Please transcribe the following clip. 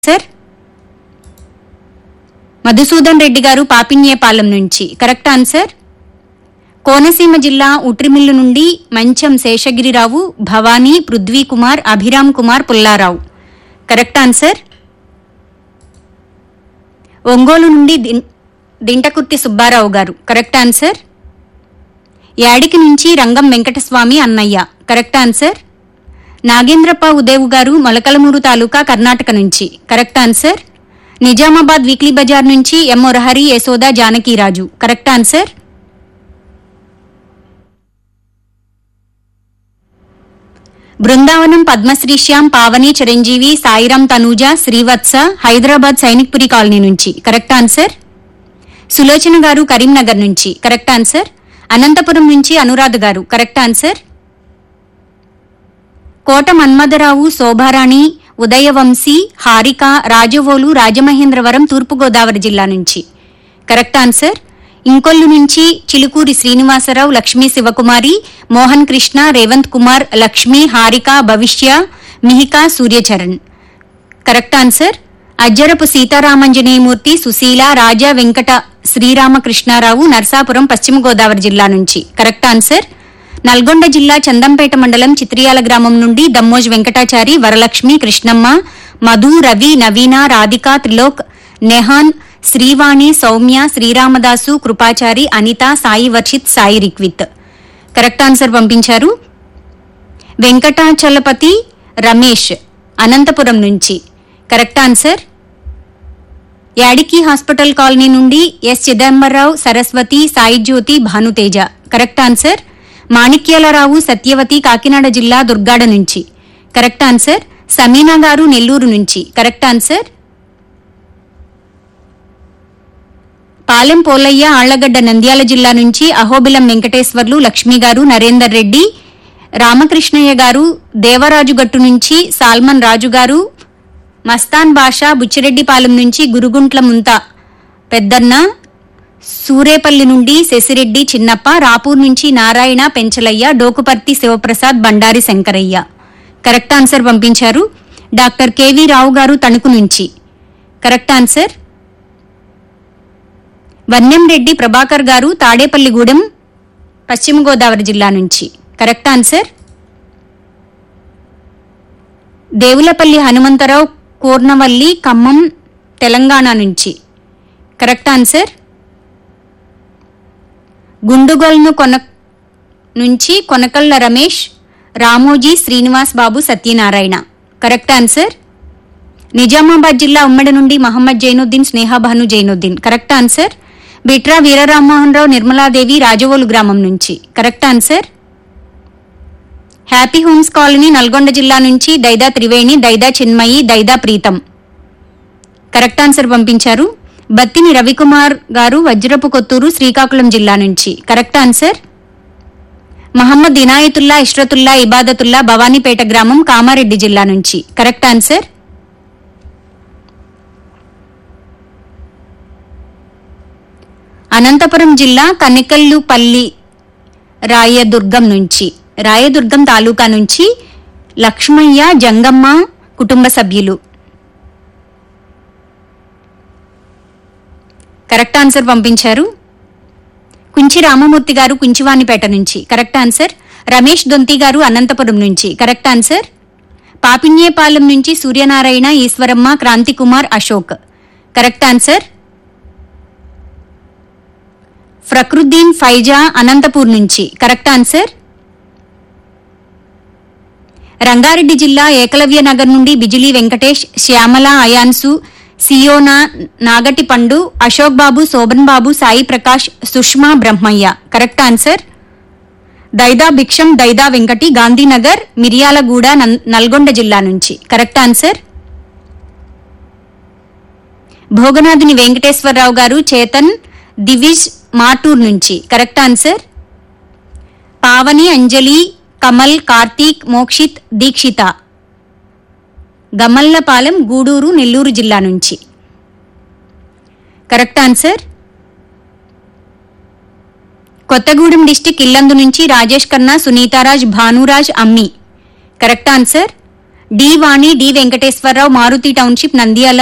sir Madhusudan Reddy గారు పాపిన్యేపాలెం నుంచి correct answer Konaseema జిల్లా ఉట్రిమిల్లు నుండి మంచం శేషగిరిరావు భవానీ పృథ్వీ కుమార్ అభిరామ్ కుమార్ పుల్లారావు కరెక్ట్ ఆన్సర్ ఒంగోలు నుండి దిన్- దింటకుర్తి సుబ్బారావు గారు కరెక్ట్ ఆన్సర్ యాడికి నుంచి రంగం వెంకటస్వామి అన్నయ్య కరెక్ట్ ఆన్సర్ నాగేంద్రప్ప ఉదేవు గారు మొలకలమూరు తాలూకా కర్ణాటక నుంచి కరెక్ట్ ఆన్సర్ నిజామాబాద్ వీక్లీ బజార్ నుంచి M Murahari Yashoda Janakiraju correct answer Brindavanam Padmasrishyam Pavani Chiranjeevi Sairam Tanuja Srivatsa Hyderabad Sainikpuri colony నుంచి కరెక్ట్ ఆన్సర్ సులోచన గారు కరీంనగర్ నుంచి కరెక్ట్ ఆన్సర్ అనంతపురం నుంచి అనురాధ గారు కరెక్ట్ ఆన్సర్ కోట మన్మథరావు శోభారాణి ఉదయవంశీ హారిక రాజవోలు రాజమహేంద్రవరం తూర్పుగోదావరి జిల్లా నుంచి కరెక్ట్ ఆన్సర్ ఇంకొల్లు నుంచి చిలుకూరి శ్రీనివాసరావు లక్ష్మీ శివకుమారి మోహన్ కృష్ణ రేవంత్ కుమార్ లక్ష్మి హారిక భవిష్య మిహికా సూర్యచరణ్ కరెక్ట్ ఆన్సర్ అజ్జరపు సీతారామంజనేయమూర్తి సుశీల రాజా వెంకట శ్రీరామకృష్ణారావు నర్సాపురం పశ్చిమ గోదావరి జిల్లా నుంచి కరెక్ట్ ఆన్సర్ నల్గొండ జిల్లా చందంపేట మండలం చిత్రియాల గ్రామం నుండి దమ్మోజ్ వెంకటాచారి వరలక్ష్మి కృష్ణమ్మ మధు రవి నవీన రాధిక త్రిలోక్ నెహాన్ శ్రీవాణి సౌమ్య శ్రీరామదాసు కృపాచారి అనిత సాయి వర్షిత్ సాయి రిక్విత్ కరెక్ట్ ఆన్సర్ పంపించారు వెంకటాచలపతి రమేష్ అనంతపురం నుంచి correct answer Yadiki hospital colony నుండి S Chidambararao Saraswathi Sai Jyothi Bhanuteja correct answer Manikyalarao Satyavathi Kakinada జిల్లా దుర్గాడ నుంచి కరెక్ట్ ఆన్సర్ సమీనా గారు నెల్లూరు నుంచి కరెక్ట్ ఆన్సర్ పాలెం పోలయ్య ఆళ్లగడ్డ నంద్యాల జిల్లా నుంచి అహోబిలం వెంకటేశ్వర్లు లక్ష్మి గారు నరేందర్ రెడ్డి రామకృష్ణయ్య గారు దేవరాజు గట్టు నుంచి సాల్మన్ రాజు గారు మస్తాన్ బాషా బుచ్చిరెడ్డిపాలెం నుంచి గురుగుంట్ల ముంత పెద్దన్న సూరేపల్లి నుండి శశిరెడ్డి చిన్నప్ప రాపూర్ నుంచి నారాయణ పెంచలయ్య డోకుపర్తి శివప్రసాద్ బండారి శంకరయ్య కరెక్ట్ ఆన్సర్ పంపించారు డాక్టర్ కెవి రావు గారు తణుకు నుంచి కరెక్ట్ ఆన్సర్ వన్యం రెడ్డి ప్రభాకర్ గారు తాడేపల్లిగూడెం పశ్చిమ గోదావరి జిల్లా నుంచి కరెక్ట్ ఆన్సర్ దేవులపల్లి హనుమంతరావు కోర్నవల్లి ఖమ్మం తెలంగాణ నుంచి కరెక్ట్ ఆన్సర్ గుండుగల్ను కొన నుంచి కొనకళ్ళ రమేష్ రామోజీ శ్రీనివాస్ బాబు సత్యనారాయణ కరెక్ట్ ఆన్సర్ నిజామాబాద్ జిల్లా ఉమ్మడి నుండి మహమ్మద్ జైనుద్దీన్ స్నేహాభాను జైనుద్దీన్ కరెక్ట్ ఆన్సర్ బిట్రా వీరరామ్మోహన్ రావు నిర్మలాదేవి రాజవోలు గ్రామం నుంచి correct answer happy homes colony Nalgonda జిల్లా నుంచి దైదా త్రివేణి దైదా చిన్మయి దైదా ప్రీతం కరెక్ట్ ఆన్సర్ పంపించారు బత్తిని రవికుమార్ గారు వజ్రపు కొత్తూరు శ్రీకాకుళం జిల్లా నుంచి కరెక్ట్ ఆన్సర్ మహమ్మద్ ఇనాయతుల్లా ఇష్రతుల్లా ఇబాదతుల్లా భవానీపేట గ్రామం కామారెడ్డి జిల్లా నుంచి కరెక్ట్ ఆన్సర్ అనంతపురం జిల్లా కనికల్లుపల్లి రాయదుర్గం నుంచి రాయదుర్గం తాలూకా నుంచి లక్ష్మయ్య జంగమ్మ కుటుంబ సభ్యులు కరెక్ట్ ఆన్సర్ పంపించారు కుంచి రామమూర్తి గారు కుంచివానిపేట నుంచి కరెక్ట్ ఆన్సర్ రమేష్ దొంతి గారు అనంతపురం నుంచి కరెక్ట్ ఆన్సర్ పాపిన్యేపాలెం నుంచి సూర్యనారాయణ ఈశ్వరమ్మ క్రాంతి కుమార్ అశోక్ కరెక్ట్ ఆన్సర్ ఫక్రుద్దీన్ ఫైజా అనంతపూర్ నుంచి కరెక్ట్ ఆన్సర్ రంగారెడ్డి జిల్లా ఏకలవ్య నగర్ నుండి బిజిలీ వెంకటేష్ శ్యామల అయాన్సు సియోనా నాగటి పండు అశోక్ బాబు శోభన్ బాబు సాయి ప్రకాష్ సుష్మా బ్రహ్మయ్య కరెక్ట్ ఆన్సర్ దైదా భిక్షం దైదా వెంకటి గాంధీనగర్ మిరియాలగూడ నన్- నల్గొండ జిల్లా నుంచి కరెక్ట్ ఆన్సర్ భోగనాథుని వెంకటేశ్వరరావు గారు చేతన్ దివిజ్ మాటూర్ నుంచి కరెక్ట్ ఆన్సర్ పావని అంజలి కమల్ కార్తీక్ మోక్షిత్ దీక్షిత గమల్లపాలెం గూడూరు నెల్లూరు జిల్లా నుంచి correct answer Kothagudem district Yellandu నుంచి Rajesh Khanna Sunitharaj Bhanuraj Ammi correct answer D Vani D Venkateswararao Maruthi township Nandyal